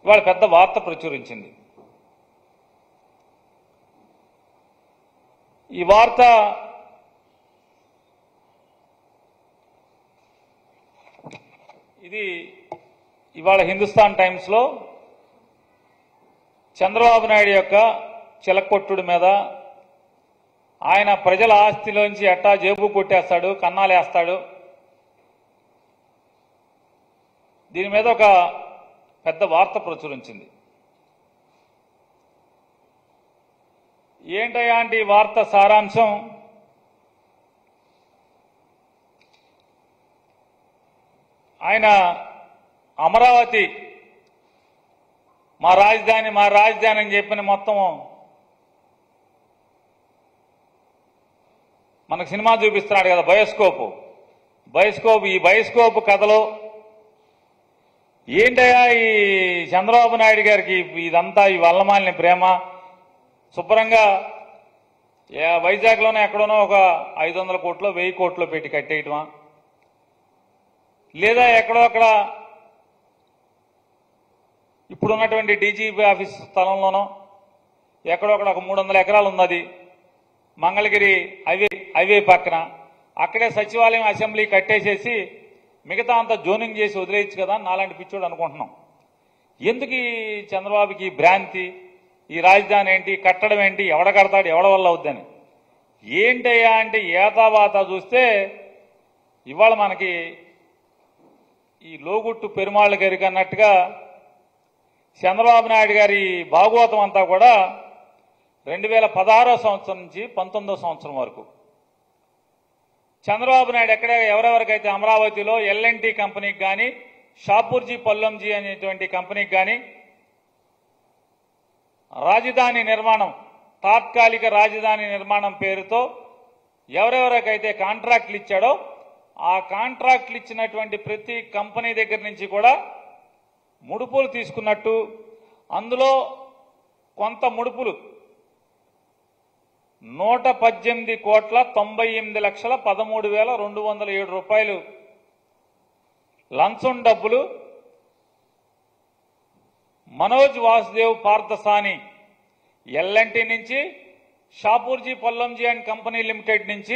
ఇవాళ పెద్ద వార్త ప్రచురించింది ఈ వార్త ఇది ఇవాళ హిందుస్థాన్ టైమ్స్లో చంద్రబాబు నాయుడు యొక్క చిలకొట్టుడి మీద ఆయన ప్రజల ఆస్తిలోంచి ఎట్టా జేబు కొట్టేస్తాడు కన్నాలేస్తాడు దీని మీద ఒక పెద్ద వార్త ప్రచురించింది ఏంటయ్యా అంటే ఈ వార్త సారాంశం ఆయన అమరావతి మా రాజధాని మా రాజధాని అని చెప్పిన మొత్తం మనకు సినిమా చూపిస్తున్నాడు కదా బయోస్కోప్ బయోస్కోప్ ఈ బయోస్కోప్ కథలో ఏంటయ్యా ఈ చంద్రబాబు నాయుడు గారికి ఇదంతా ఈ వల్లమాలిన ప్రేమ శుభ్రంగా ఏ- వైజాగ్లోనే ఎక్కడోనో ఒక ఐదు వందల కోట్లో వెయ్యి కోట్లో పెట్టి కట్టేయటమా లేదా ఎక్కడో అక్కడ ఇప్పుడున్నటువంటి డీజీపీ ఆఫీస్ స్థలంలోనో ఎక్కడో అక్కడ ఒక మూడు వందల ఎకరాలు ఉన్నది మంగళగిరి హైవే హైవే పక్కన అక్కడే సచివాలయం అసెంబ్లీ కట్టేసేసి మిగతా అంతా జోనింగ్ చేసి వదిలేయచ్చు కదా అని నాలాంటి పిచ్చోడు అనుకుంటున్నాం ఎందుకు ఈ చంద్రబాబుకి ఈ భ్రాంతి ఈ రాజధాని ఏంటి కట్టడం ఏంటి ఎవడ కడతాడు ఎవడ వల్ల అవుద్దని ఏంటయ్యా అంటే ఏతావాత చూస్తే ఇవాళ మనకి ఈ లోగుట్టు పెరుమాళ్ళ గారికి అన్నట్టుగా చంద్రబాబు నాయుడు గారి భాగవతం అంతా కూడా రెండు వేల పదహారో సంవత్సరం నుంచి పంతొమ్మిదో సంవత్సరం వరకు చంద్రబాబు నాయుడు ఎక్కడ ఎవరెవరికైతే అమరావతిలో ఎల్ఎన్టీ కంపెనీకి కానీ షాపూర్జీ పల్లంజీ అనేటువంటి కంపెనీకి కానీ రాజధాని నిర్మాణం తాత్కాలిక రాజధాని నిర్మాణం పేరుతో ఎవరెవరికైతే కాంట్రాక్ట్లు ఇచ్చాడో ఆ కాంట్రాక్ట్లు ఇచ్చినటువంటి ప్రతి కంపెనీ దగ్గర నుంచి కూడా ముడుపులు తీసుకున్నట్టు అందులో కొంత ముడుపులు నూట పద్దెనిమిది కోట్ల తొంభై ఎనిమిది లక్షల పదమూడు వేల రెండు వందల ఏడు రూపాయలు లంచం డబ్బులు మనోజ్ వాసుదేవ్ పార్థసాని ఎల్ఎన్టీ నుంచి Shapoorji Pallonji and company limited నుంచి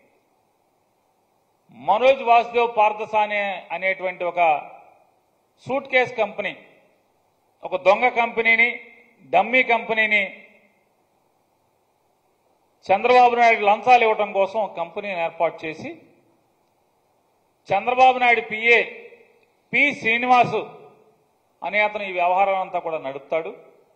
మనోజ్ వాసుదేవ్ పార్థసాని అనేటువంటి ఒక సూట్ కేస్ కంపెనీ ఒక దొంగ కంపెనీని డమ్మీ కంపెనీని చంద్రబాబు నాయుడు లంచాలు ఇవ్వడం కోసం ఒక కంపెనీని ఏర్పాటు చేసి చంద్రబాబు నాయుడు పిఏ పి శ్రీనివాసు అనే అతను ఈ వ్యవహారం అంతా కూడా నడుపుతాడు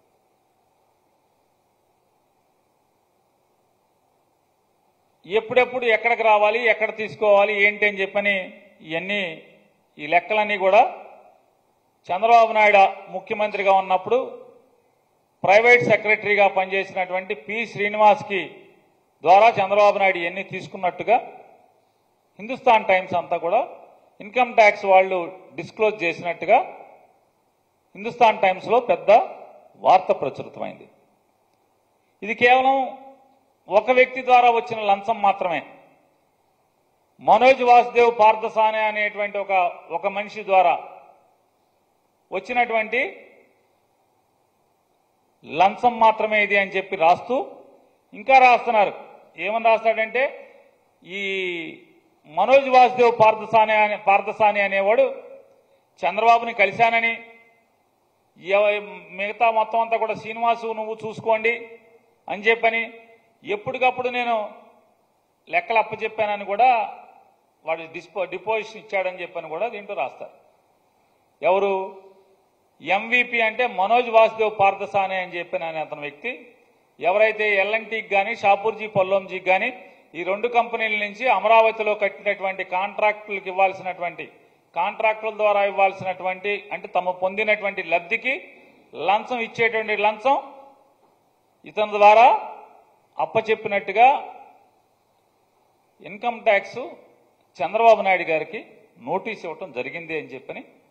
ఎప్పుడెప్పుడు ఎక్కడికి రావాలి ఎక్కడ తీసుకోవాలి ఏంటి అని చెప్పని ఇవన్నీ ఈ లెక్కలన్నీ కూడా చంద్రబాబు నాయుడు ముఖ్యమంత్రిగా ఉన్నప్పుడు ప్రైవేట్ సెక్రటరీగా పనిచేసినటువంటి పి శ్రీనివాస్కి ద్వారా చంద్రబాబు నాయుడు ఇవన్నీ తీసుకున్నట్టుగా హిందుస్థాన్ టైమ్స్ అంతా కూడా ఇన్కమ్ ట్యాక్స్ వాళ్ళు డిస్క్లోజ్ చేసినట్టుగా హిందుస్థాన్ టైమ్స్లో పెద్ద వార్త ప్రచురితమైంది ఇది కేవలం ఒక వ్యక్తి ద్వారా వచ్చిన లంచం మాత్రమే మనోజ్ వాసుదేవ్ పార్థసానే అనేటువంటి ఒక ఒక మనిషి ద్వారా వచ్చినటువంటి లంచం మాత్రమే ఇది అని చెప్పి రాస్తూ ఇంకా రాస్తున్నారు ఏమని రాస్తాడంటే ఈ మనోజ్ వాసుదేవ్ పార్థసాని అనే పార్థసాని అనేవాడు చంద్రబాబుని కలిశానని ఎవ- మిగతా మొత్తం అంతా కూడా శ్రీనివాసు నువ్వు చూసుకోండి అని చెప్పని ఎప్పటికప్పుడు నేను లెక్కలు అప్పచెప్పానని కూడా వాడు డిస్పో డిపోజిషన్ ఇచ్చాడని చెప్పని కూడా దీంట్లో రాస్తారు ఎవరు ఎంవిపి అంటే మనోజ్ వాసుదేవ్ పార్థసానే అని చెప్పిన అనే అతని వ్యక్తి ఎవరైతే ఎల్ఎన్టీకి కానీ షాపూర్జీ పొల్లంజీకి కానీ ఈ రెండు కంపెనీల నుంచి అమరావతిలో కట్టినటువంటి కాంట్రాక్టులకు ఇవ్వాల్సినటువంటి కాంట్రాక్టుల ద్వారా ఇవ్వాల్సినటువంటి అంటే తమ పొందినటువంటి లబ్ధికి లంచం ఇచ్చేటువంటి లంచం ఇతని ద్వారా అప్పచెప్పినట్టుగా ఇన్కమ్ ట్యాక్స్ చంద్రబాబు నాయుడు గారికి నోటీస్ ఇవ్వటం జరిగింది అని చెప్పని